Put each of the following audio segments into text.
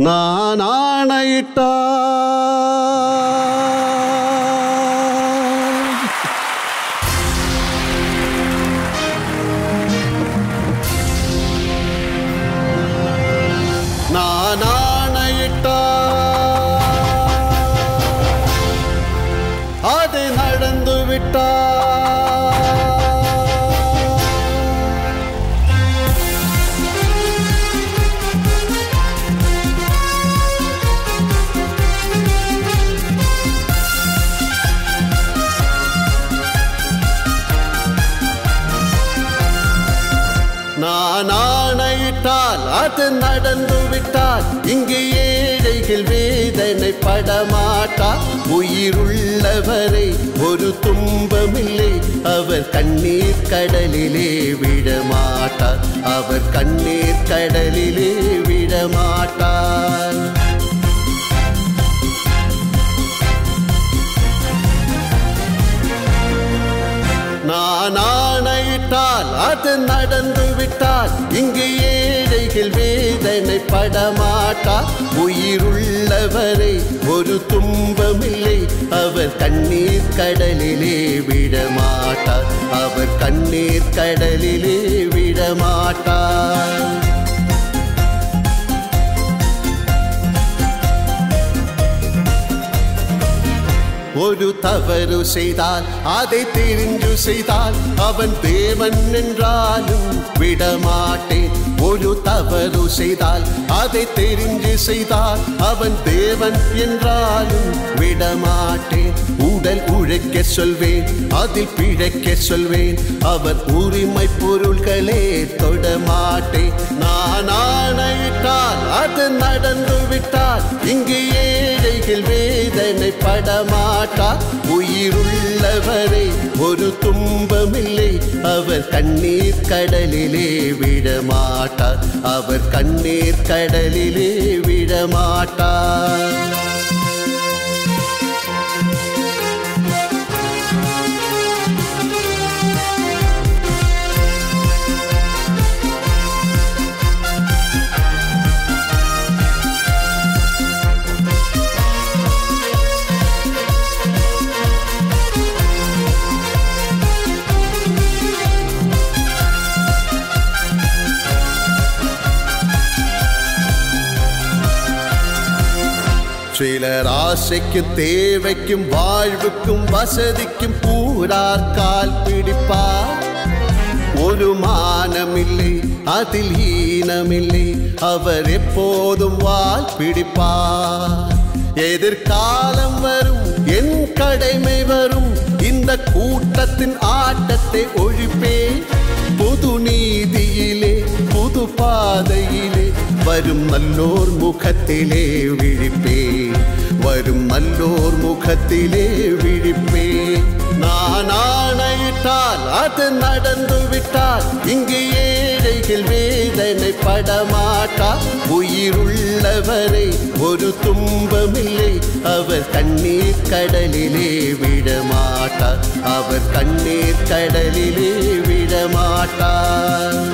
நான் ஆணையிட்டா நான் ஆணையிட்டா அது நடந்து விட்டா நான் ஆணையிட்டால் அது நடந்து விட்டால் இங்கு ஏழைகள் வேதனை படமாட்டா உயிருள்ளவரை ஒரு துன்பமில்லை அவர் கண்ணீர் கடலிலே விடமாட்டார் அவர் கண்ணீர் கடலிலே விடமாட்டார் நான் ஆணையிட்டால் அது நடந்து விட்டால் இங்கு ஏழைகள் வேதனை படமாட்டா உயிருள்ளவரை ஒரு துன்பமில்லை அவர் கண்ணீர் கடலிலே விடமாட்டார் அவர் கண்ணீர் கடலிலே விடமாட்டார் ஒரு தவறு செய்தால் அதை தெரிந்து செய்தால் அவன் தேவன் என்றாலும் விடமாட்டேன் ஒரு தவறு செய்தால் அதை தெரிந்து செய்தால் அவன் தேவன் என்றாலும் விடமாட்டேன் உடல் உழைக்க சொல்வேன் அதில் பிழைக்க சொல்வேன் அவர் உரிமை பொருள்களே தொடமாட்டேன் நான் ஆணையிட்டால் அது நடந்து விட்டால் இங்கு ஏழைகள் வேதனை படமாட்டா உயிருள்ளவரை ஒரு துன்பமில்லை அவர் கண்ணீர் கடலிலே விடமாட்டார் அவர் கண்ணீர் கடலிலே விடமாட்டார் சிலர் ஆசைக்கும் தேவைக்கும் வாழ்வுக்கும் வசதிக்கும் பூரார் கால் பிடிப்பார் ஒரு மானமில்லை அதில் ஈனமில்லை அவர் எப்போதும் வால் பிடிப்பார் எதிர்காலம் வரும் என் கடமை வரும் இந்த கூட்டத்தின் ஆட்டத்தை ஒழிப்பேன் புது நீதியிலே புது பாதையிலே வரும் நல்லோர் முகத்திலே விழிப்பே வரும் நல்லோர் முகத்திலே விழிப்பே நான் ஆணையிட்டால் அது நடந்து விட்டால் இங்கு ஏழைகள் வேதனை படமாட்டா உயிருள்ளவரை ஒரு துன்பமில்லை அவர் கண்ணீர் கடலிலே விடமாட்டார் அவர் கண்ணீர் கடலிலே விடமாட்டார்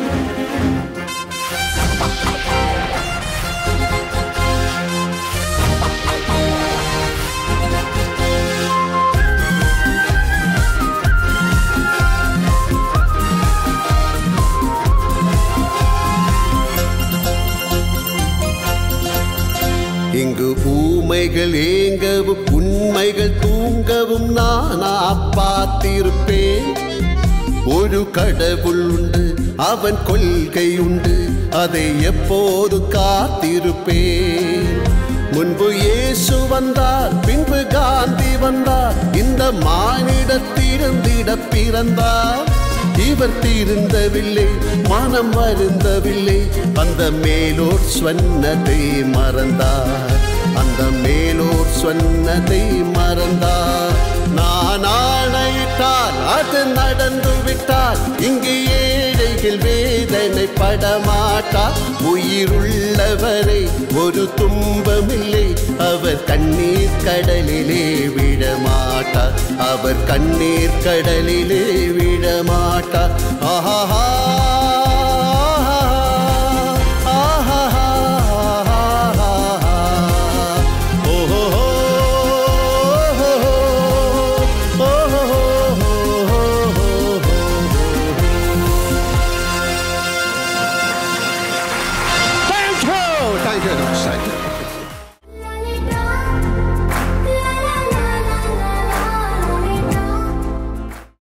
இங்கு ஊமைகள் ஏங்கவும் உண்மைகள் தூங்கவும் நானா பார்த்திருப்பேன் ஒரு கடவுள் உண்டு அவன் கொள்கை உண்டு அதை எப்போது காத்திருப்பேன் முன்பு இயேசு வந்தார் பின்பு காந்தி வந்தார் இந்த மானிட திறந்திட பிறந்தார் இவர் தீர்ந்தவில்லை மனம் வருந்தவில்லை அந்த மேலோர் சொன்னதை மறந்தார் அந்த மேலோர் சொன்னதை மறந்தார் நான் ஆணையிட்டால் அது நடந்து விட்டால் இங்கு ஏழைகள் வேதனை படமாட்டா உயிருள்ளவரை ஒரு துன்பமில்லை அவர் கண்ணீர் கடலிலே விடமாட்டார் அவர் கண்ணீர் கடலிலே விடமாட்டார் ஆஹா